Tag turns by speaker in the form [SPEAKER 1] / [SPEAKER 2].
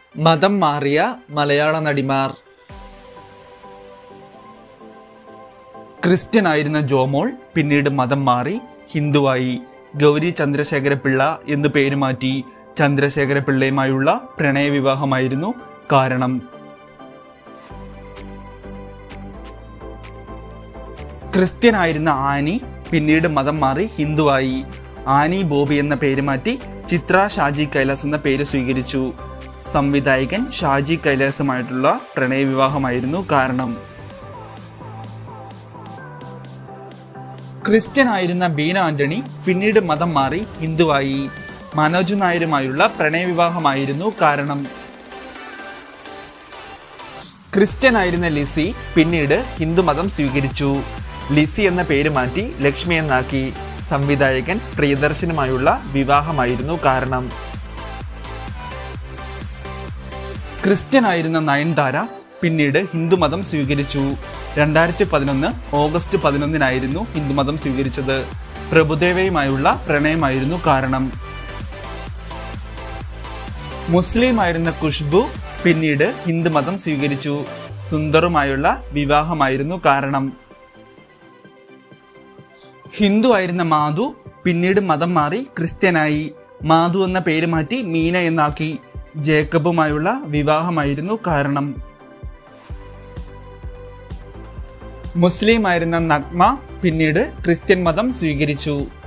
[SPEAKER 1] മതം മാറിയ മലയാള നടിമാർ ക്രിസ്ത്യൻ ആയിരുന്ന ജോമോൾ പിന്നീട് മതം മാറി ഹിന്ദുവായി ഗൗരി ചന്ദ്രശേഖര പിള്ള എന്ന് പേര് മാറ്റി ചന്ദ്രശേഖര പിള്ളയുമായുള്ള പ്രണയവിവാഹമായിരുന്നു കാരണം ക്രിസ്ത്യൻ ആയിരുന്ന ആനി പിന്നീട് മതം മാറി ഹിന്ദുവായി ആനി ബോബി എന്ന പേര് മാറ്റി ചിത്ര ഷാജി കൈലാസ് എന്ന പേര് സ്വീകരിച്ചു സംവിധായകൻ ഷാജി കൈലാസുമായിട്ടുള്ള പ്രണയവിവാഹമായിരുന്നു കാരണം ക്രിസ്ത്യൻ ആയിരുന്ന ബീന ആന്റണി പിന്നീട് മതം മാറി ഹിന്ദുവായി മനോജ് നായരുമായുള്ള പ്രണയവിവാഹമായിരുന്നു കാരണം ക്രിസ്ത്യൻ ആയിരുന്ന ലിസി പിന്നീട് ഹിന്ദുമതം സ്വീകരിച്ചു ലിസി എന്ന പേര് മാറ്റി ലക്ഷ്മി എന്നാക്കി സംവിധായകൻ പ്രിയദർശനുമായുള്ള വിവാഹമായിരുന്നു കാരണം ക്രിസ്ത്യൻ ആയിരുന്ന നയൻതാര പിന്നീട് ഹിന്ദുമതം സ്വീകരിച്ചു രണ്ടായിരത്തി പതിനൊന്ന് ഓഗസ്റ്റ് പതിനൊന്നിനായിരുന്നു ഹിന്ദുമതം സ്വീകരിച്ചത് പ്രഭുദേവയുമായുള്ള പ്രണയമായിരുന്നു കാരണം മുസ്ലിം ആയിരുന്ന ഖുഷ്ബു പിന്നീട് ഹിന്ദുമതം സ്വീകരിച്ചു സുന്ദറുമായുള്ള വിവാഹമായിരുന്നു കാരണം ഹിന്ദു ആയിരുന്ന മാധു പിന്നീട് മതം മാറി ക്രിസ്ത്യനായി മാധു എന്ന പേര് മാറ്റി മീന എന്നാക്കി ജേക്കബുമായുള്ള വിവാഹമായിരുന്നു കാരണം മുസ്ലിം ആയിരുന്ന നഗ്മ പിന്നീട് ക്രിസ്ത്യൻ മതം സ്വീകരിച്ചു